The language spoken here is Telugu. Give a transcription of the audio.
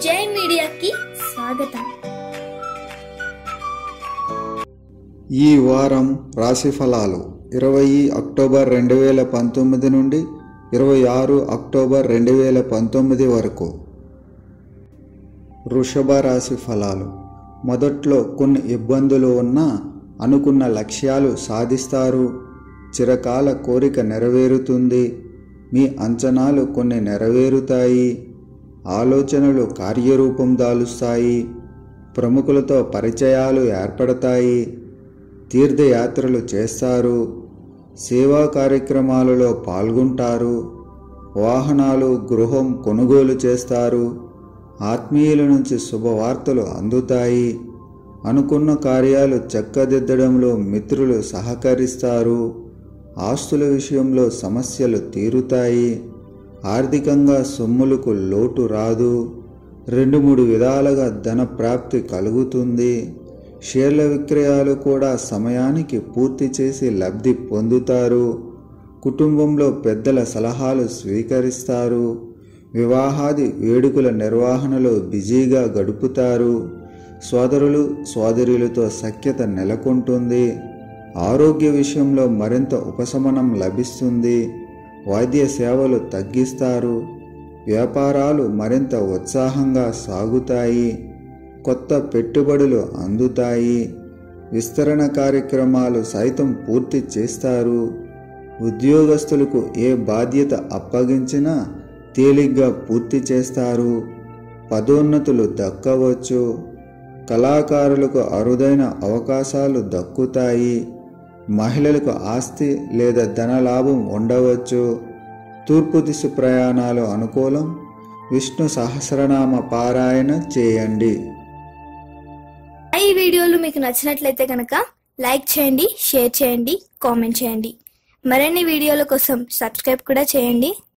జై మీడియాకి స్వాగతం ఈ వారం రాశి ఫలాలు ఇరవై అక్టోబర్ రెండు వేల పంతొమ్మిది నుండి ఇరవై ఆరు అక్టోబర్ రెండు వేల పంతొమ్మిది వరకు వృషభ రాశి ఫలాలు మొదట్లో కొన్ని ఇబ్బందులు ఉన్నా అనుకున్న లక్ష్యాలు సాధిస్తారు చిరకాల కోరిక నెరవేరుతుంది మీ అంచనాలు కొన్ని నెరవేరుతాయి ఆలోచనలు కార్యరూపం దాలుస్తాయి ప్రముఖులతో పరిచయాలు ఏర్పడతాయి తీర్థయాత్రలు చేస్తారు సేవా కార్యక్రమాలలో పాల్గొంటారు వాహనాలు గృహం కొనుగోలు చేస్తారు ఆత్మీయుల నుంచి శుభవార్తలు అందుతాయి అనుకున్న కార్యాలు చక్కదిద్దడంలో మిత్రులు సహకరిస్తారు ఆస్తుల విషయంలో సమస్యలు తీరుతాయి ఆర్థికంగా సొమ్ములకు లోటు రాదు రెండు మూడు విధాలుగా ధన ప్రాప్తి కలుగుతుంది షేర్ల విక్రయాలు కూడా సమయానికి పూర్తి చేసి లబ్ధి పొందుతారు కుటుంబంలో పెద్దల సలహాలు స్వీకరిస్తారు వివాహాది వేడుకల నిర్వహణలో బిజీగా గడుపుతారు సోదరులు సోదరులతో సఖ్యత నెలకొంటుంది ఆరోగ్య విషయంలో మరింత ఉపశమనం లభిస్తుంది వైద్య సేవలు తగ్గిస్తారు వ్యాపారాలు మరింత ఉత్సాహంగా సాగుతాయి కొత్త పెట్టుబడులు అందుతాయి విస్తరణ కార్యక్రమాలు సైతం పూర్తి చేస్తారు ఉద్యోగస్తులకు ఏ బాధ్యత అప్పగించినా తేలిగ్గా పూర్తి చేస్తారు పదోన్నతులు దక్కవచ్చు కళాకారులకు అరుదైన అవకాశాలు దక్కుతాయి మహిళలకు ఆస్తి లేదా ధనలాభం ఉండవచ్చు తూర్పు దిశ ప్రయాణాలు అనుకూలం విష్ణు సహస్రనామ పారాయణ చేయండి ఈ వీడియోలు మీకు నచ్చినట్లయితే కనుక లైక్ చేయండి షేర్ చేయండి కామెంట్ చేయండి మరిన్ని వీడియోల కోసం సబ్స్క్రైబ్ కూడా చేయండి